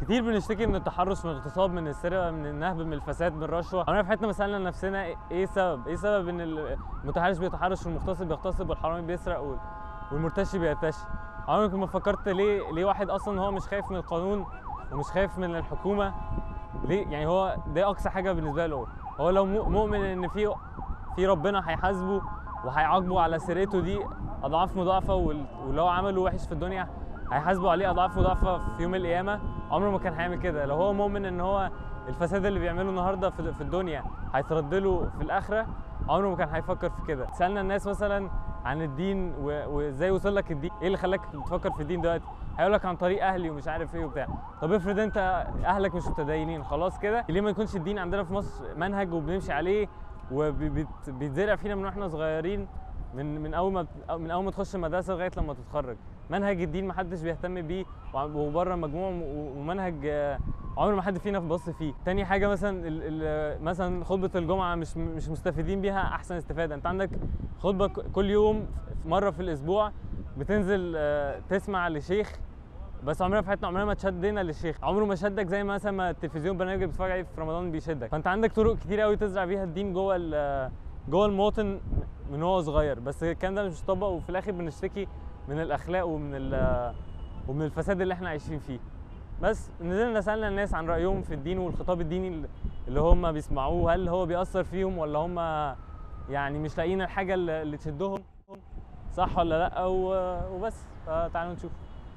كتير بنشتكي من التحرش من الاغتصاب من السرقه من النهب من الفساد من الرشوه عمرنا في حياتنا ما سالنا نفسنا ايه السبب ايه سبب ان المتحرش بيتحرش والمغتصب بيغتصب والحرامي بيسرق وال- والمرتشي بيرتشي عمرك ما فكرت ليه ليه واحد اصلا هو مش خايف من القانون ومش خايف من الحكومه ليه يعني هو ده اقصى حاجه بالنسبه له هو لو مو- مؤمن ان في في ربنا هيحاسبه وهيعاقبه على سرقته دي اضعاف مضاعفه وال- ولو عمله وحش في الدنيا هيحاسبوا عليه اضعاف مضاعفه في يوم القيامه عمره ما كان هيعمل كده لو هو مؤمن ان هو الفساد اللي بيعمله النهارده في في الدنيا هيترد له في الاخره عمره ما كان هيفكر في كده سالنا الناس مثلا عن الدين و- وازاي وصل لك الدين ايه اللي خلاك تفكر في الدين دلوقتي هيقول لك عن طريق اهلي ومش عارف ايه وبتاع طب افرض انت اهلك مش متدينين خلاص كده ليه ما يكونش الدين عندنا في مصر منهج وبنمشي عليه وبيتزرع فينا من واحنا صغيرين من من اول ما من اول ما تخش المدرسه لغايه لما تتخرج منهج الدين محدش بيهتم بيه وع- وبره مجموع و- ومنهج آه، عمر ما حد فينا بص فيه تاني حاجه مثلا ال ال مثلا خطبه الجمعه مش مش مستفيدين بيها احسن استفاده انت عندك خطبه ك- كل يوم مره في الاسبوع بتنزل آه، تسمع لشيخ بس عمرنا في حياتنا عمرنا ما اتشدينا للشيخ عمره ما شدك زي مثلا ما التلفزيون برنامج اللي بتتفرج عليه في رمضان بيشدك فانت عندك طرق كتير قوي تزرع بيها الدين جوه ال- جوه المواطن من هو صغير بس الكلام ده مش مطبق وفي الاخر بنشتكي من الاخلاق ومن ال- ومن الفساد اللي احنا عايشين فيه بس نزلنا سالنا الناس عن رايهم في الدين والخطاب الديني اللي هم بيسمعوه هل هو بيأثر فيهم ولا هم يعني مش لاقيين الحاجه اللي اللي تشدهم صح ولا لا و- وبس فتعالوا نشوف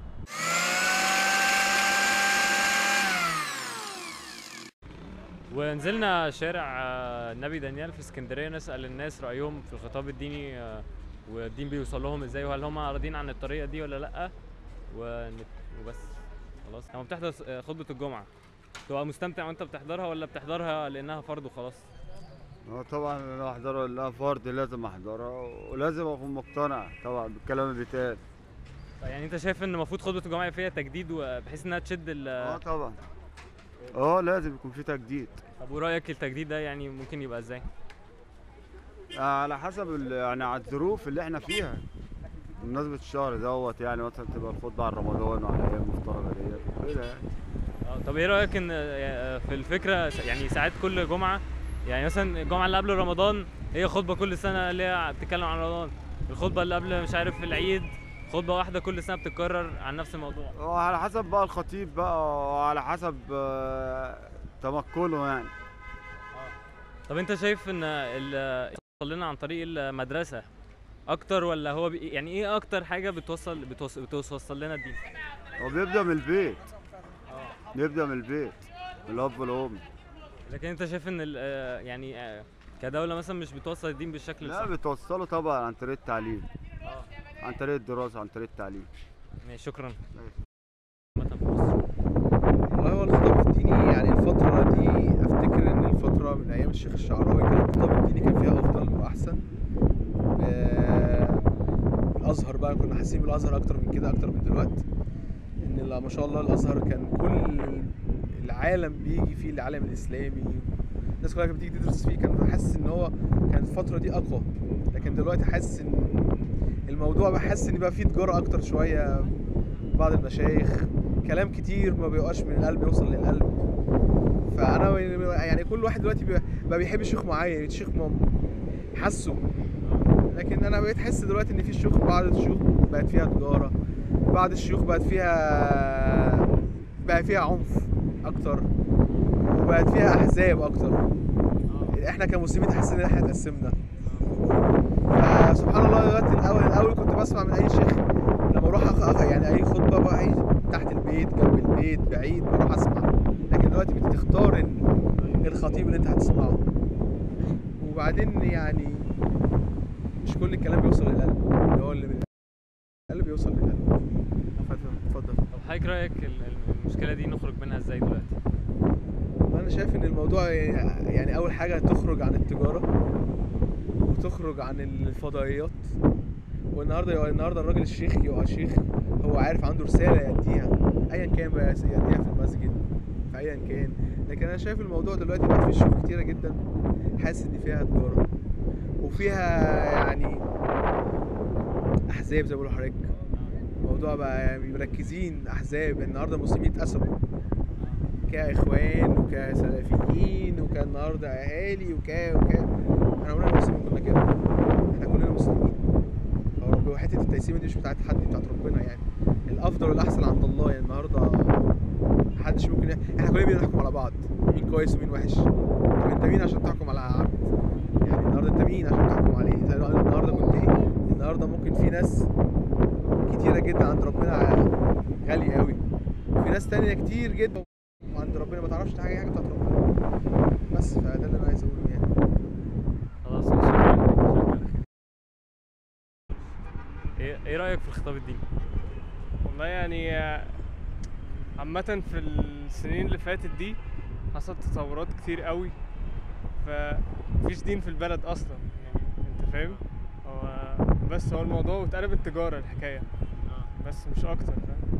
ونزلنا شارع آه، النبي دانيال في اسكندريه نسال الناس رايهم في الخطاب الديني آه، والدين بيوصل لهم ازاي وهل هم راضيين عن الطريقه دي ولا لا ونت- وبس خلاص لما بتحضر س- آه، خطبه الجمعه تبقى مستمتع وانت بتحضرها ولا بتحضرها لانها فرض وخلاص اه طبعا انا احضرها لا فرض لازم احضرها ولازم اكون مقتنع طبعا بالكلام اللي بيتقال يعني انت شايف ان المفروض خطبه الجمعه يبقى فيها تجديد بحيث انها تشد ال اه طبعا اه لازم يكون في تجديد طب ورايك التجديد ده يعني ممكن يبقى ازاي على حسب ال- يعني على الظروف اللي احنا فيها بمناسبة الشهر دوت يعني مثلا تبقى الخطبة على رمضان وعلى ايام المفترضة ديت كده يعني اه طب ايه رايك ان آه، في الفكره يعني ساعات كل جمعه يعني مثلا الجمعه اللي قبل رمضان هي خطبه كل سنه اللي هي بتتكلم عن رمضان الخطبه اللي قبل مش عارف العيد خطبه واحده كل سنه بتتكرر عن نفس الموضوع وعلى حسب بقى الخطيب بقى وعلى حسب آه، تمكنه يعني طب انت شايف ان ال- يوصل لنا عن طريق المدرسه اكتر ولا هو بي يعني ايه اكتر حاجه بتوصل بتوصل, بتوصل لنا الدين هو بيبدأ من البيت بيبدأ من البيت من الأب والأم لكن انت شايف ان ال- آه، يعني آه، كدوله مثلا مش بتوصل الدين بالشكل لا الصح بتوصله طبعا عن طريق التعليم اه عن طريق الدراسة عن طريق التعليم ماشي شكرا ماشي. مثلا في مصر والله هو الخطاب الديني يعني الفترة دي أفتكر إن الفترة من أيام الشيخ الشعراوي كان الخطاب الديني كان فيها أفضل وأحسن آه، الأزهر بقى كنا حاسين بالأزهر أكتر من كده أكتر من دلوقتي إن لا- ما شاء الله الأزهر كان كل العالم بيجي فيه العالم الإسلامي الناس كلها كانت بتيجي تدرس فيه كان حاسس إن هو كان الفترة دي أقوى لكن دلوقتي حاسس إن الموضوع بحس إن بقى فيه تجارة أكتر شوية بعض المشايخ كلام كتير ما بيبقاش من القلب يوصل للقلب فانا يعني كل واحد دلوقتي بيبقى بقى بيحب شيخ معين الشيخ م- حاسه لكن انا بقيت احس دلوقتي ان في شيوخ بعض الشيوخ بقت فيها تجاره بعض الشيوخ بقت فيها بقى فيها عنف اكتر وبقت فيها احزاب اكتر احنا كمسلمين تحس ان احنا اتقسمنا فسبحان الله دلوقتي الاول الاول كنت بسمع من اي شيخ لما اروح أخ... أخ... يعني اي خطبه بقى اي تحت البيت جنب البيت بعيد بروح اسمع لكن دلوقتي بتختار ال- الخطيب اللي انت هتسمعه وبعدين يعني مش كل الكلام بيوصل للقلب اللي هو اللي من القلب بيوصل للقلب اتفضل طب حضرتك رايك ال- ال- المشكله دي نخرج منها ازاي دلوقتي انا شايف ان الموضوع يعني اول حاجه تخرج عن التجاره وتخرج عن الفضائيات والنهارده النهارده الراجل الشيخ يبقى شيخ هو عارف عنده رساله يديها ايا كان بقى يديها في المسجد في ايا كان لكن انا شايف الموضوع دلوقتي بقى فيه شيوخ كتيره جدا حاسس ان فيها تجاره وفيها يعني احزاب زي ما بيقولوا حضرتك الموضوع بقى يعني مركزين احزاب النهارده المسلمين اتقسموا كاخوان وكسلفيين وكالنهارده اهالي وكا وكا احنا عمرنا المسلمين كنا كده احنا كلنا مسلمين هو رب وحته التقسيمه دي مش بتاعت حد دي بتاعت ربنا يعني الافضل والاحسن عند الله يعني النهارده محدش ممكن يح- احنا كلنا بنحكم على بعض مين كويس ومين وحش طب انت مين عشان تحكم على عبد يعني النهارده انت مين عشان تحكم عليه زي أنا النهارده كنت ايه النهارده ممكن في ناس كتيره جدا عند ربنا غاليه قوي وفي ناس تانية كتير جدا وعند ربنا ما تعرفش حاجه حاجه بتاعت ربنا بس فده اللي انا عايز اقوله يعني خلاص شكرا شكرا ايه ايه رايك في الخطاب الديني والله يعني آه، عامة في السنين اللي فاتت دي حصل تطورات كتير قوي فمفيش دين في البلد اصلا يعني انت فاهم هو بس هو الموضوع اتقلبت تجارة الحكاية بس مش اكتر فاهم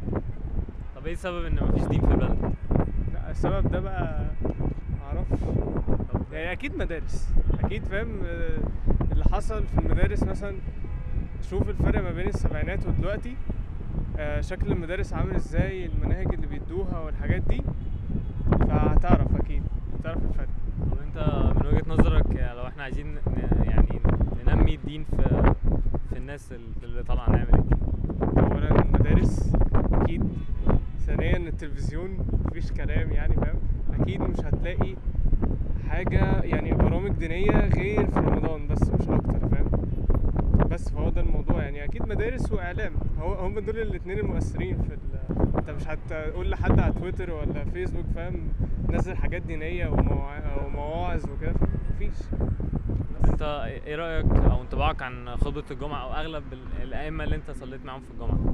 طب ايه السبب ان مفيش دين في البلد لا السبب ده بقى معرفش طب يعني اكيد مدارس اكيد فاهم آه، اللي حصل في المدارس مثلا شوف الفرق ما بين السبعينات ودلوقتي آه، شكل المدارس عامل ازاي المناهج اللي بيدوها والحاجات دي فهتعرف اكيد هتعرف الفرق طب انت من وجهة نظرك يعني لو احنا عايزين ن- يعني ننمي الدين في في الناس اللي طالعه نعمل ايه اولا المدارس اكيد ثانيا التلفزيون مفيش كلام يعني فاهم اكيد مش هتلاقي حاجة يعني برامج دينية غير في رمضان بس مش اكتر فاهم بس فهو ده الموضوع يعني اكيد مدارس واعلام هو هم دول الاتنين المؤثرين في ال... انت مش هتقول لحد على تويتر ولا فيسبوك فاهم نزل حاجات دينية ومواع- ومواعظ وكده مفيش انت ايه رايك او انطباعك عن خطبه الجمعه او اغلب ال- الائمه اللي انت صليت معاهم في الجمعه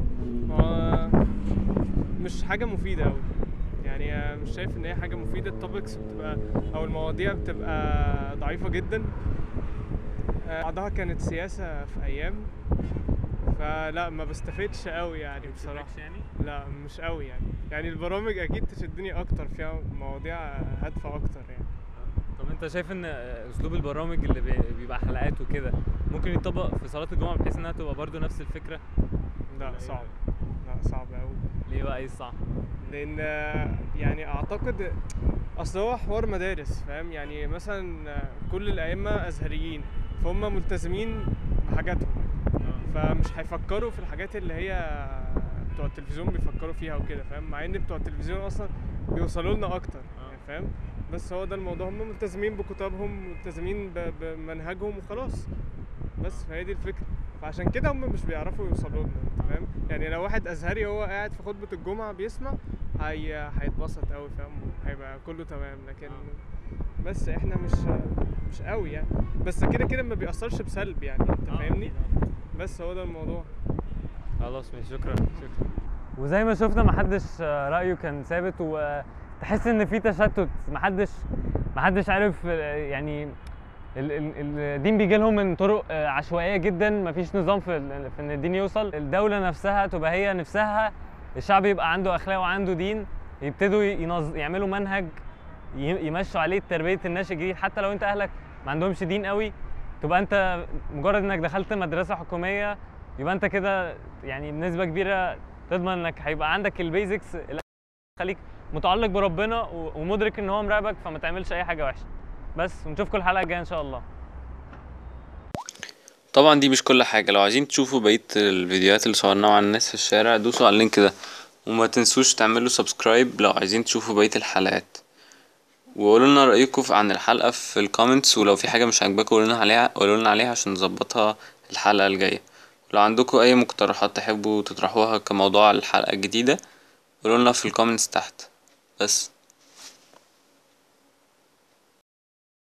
هو مش حاجة مفيدة أوي يعني آه، مش شايف إن هي حاجة مفيدة التوبكس بتبقى أو المواضيع بتبقى ضعيفة جدا آه، بعضها كانت سياسة في أيام فلا ما بستفدش أوي يعني بصراحة يعني لا مش أوي يعني يعني البرامج أكيد تشدني أكتر فيها مواضيع هادفة أكتر يعني طب انت شايف ان اسلوب البرامج اللي بي- بيبقى حلقات وكده ممكن يتطبق في صلاه الجمعه بحيث انها تبقى برضو نفس الفكره لا لا، صعب لا صعب أوي ليه بقى ايه الصعب لان يعني اعتقد اصل هو حوار مدارس فاهم يعني مثلا كل الائمه ازهريين فهم ملتزمين بحاجاتهم فمش هيفكروا في الحاجات اللي هي بتوع التلفزيون بيفكروا فيها وكده فاهم مع ان بتوع التلفزيون اصلا بيوصلوا لنا اكتر يعني فاهم بس هو ده الموضوع هم ملتزمين بكتابهم ملتزمين ب- بمنهجهم وخلاص بس فهي دي الفكره فعشان كده هم مش بيعرفوا يوصلوا لنا انت فاهم يعني لو واحد ازهري هو قاعد في خطبه الجمعه بيسمع هي هيتبسط قوي فاهم هيبقى كله تمام لكن بس احنا مش مش قوي يعني بس كده كده ما بيأثرش بسلب يعني انت آه، فاهمني أكيد، بس هو ده الموضوع خلاص ماشي شكرا شكرا وزي ما شفنا محدش آه، رايه كان ثابت وتحس ان في تشتت محدش محدش عارف آه، يعني ال- ال- الدين بيجي لهم من طرق آه، عشوائيه جدا مفيش نظام في ال- في ان الدين يوصل الدوله نفسها تبقى هي نفسها الشعب يبقى عنده اخلاق وعنده دين يبتدوا ينظ... يعملوا منهج ي- يمشوا عليه تربيه الناشئ الجديد حتى لو انت اهلك ما عندهمش دين قوي تبقى انت مجرد انك دخلت مدرسه حكوميه يبقى انت كده يعني بنسبه كبيره تضمن انك هيبقى عندك البيزكس اللي تخليك متعلق بربنا و- ومدرك ان هو مراقبك فما تعملش اي حاجه وحشه بس ونشوفكم الحلقه الجايه ان شاء الله طبعا دي مش كل حاجة لو عايزين تشوفوا بقية الفيديوهات اللي صورناها مع الناس في الشارع دوسوا على اللينك ده وما تنسوش تعملوا سبسكرايب لو عايزين تشوفوا بقية الحلقات وقولوا لنا رأيكم عن الحلقة في الكومنتس ولو في حاجة مش عاجباكم قولوا لنا عليها قولوا لنا عليها عشان نظبطها الحلقة الجاية لو عندكم أي مقترحات تحبوا تطرحوها كموضوع الحلقة الجديدة قولوا لنا في الكومنتس تحت بس